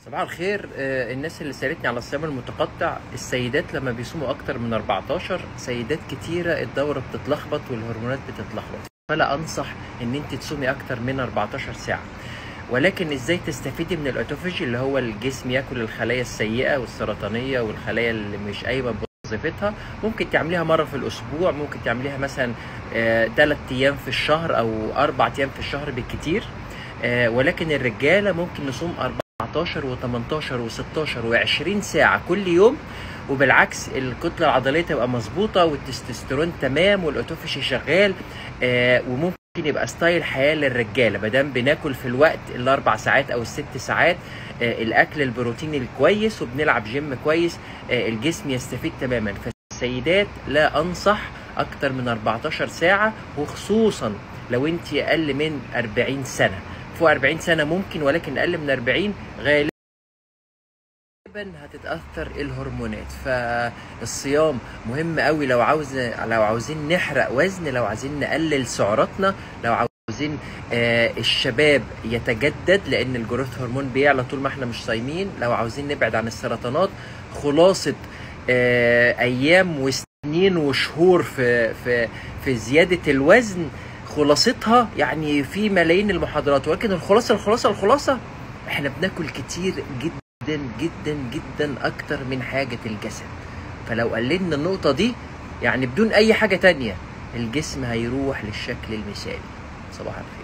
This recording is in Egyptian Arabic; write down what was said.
صباح الخير آه، الناس اللي سالتني على الصيام المتقطع السيدات لما بيصوموا اكتر من 14 سيدات كتيره الدوره بتتلخبط والهرمونات بتتلخبط فلا انصح ان انت تصومي اكتر من 14 ساعه ولكن ازاي تستفيدي من الاوتوفيجي اللي هو الجسم ياكل الخلايا السيئه والسرطانيه والخلايا اللي مش قايمه بوظيفتها ممكن تعمليها مره في الاسبوع ممكن تعمليها مثلا ثلاث ايام في الشهر او اربع ايام في الشهر بالكتير آه، ولكن الرجاله ممكن نصوم 14 و18 و16 و20 ساعه كل يوم وبالعكس الكتله العضليه تبقى مظبوطه والتستوستيرون تمام والاوتوفيشي شغال آه، وممكن يبقى ستايل حياه للرجاله ما دام بناكل في الوقت الاربع ساعات او الست ساعات آه، الاكل البروتيني الكويس وبنلعب جيم كويس آه، الجسم يستفيد تماما فالسيدات لا انصح اكتر من 14 ساعه وخصوصا لو انت اقل من 40 سنه فوق 40 سنه ممكن ولكن اقل من 40 غالبا هتتاثر الهرمونات فالصيام مهم قوي لو عاوز لو عاوزين نحرق وزن لو عايزين نقلل سعراتنا لو عاوزين آه الشباب يتجدد لان الجروث هرمون بيعلى طول ما احنا مش صايمين لو عاوزين نبعد عن السرطانات خلاصه آه ايام وسنين وشهور في في في زياده الوزن خلاصتها يعني في ملايين المحاضرات ولكن الخلاصه الخلاصه الخلاصه احنا بناكل كتير جدا جدا جدا اكتر من حاجه الجسد فلو قللنا النقطه دي يعني بدون اي حاجه تانية الجسم هيروح للشكل المثالي صباح الخير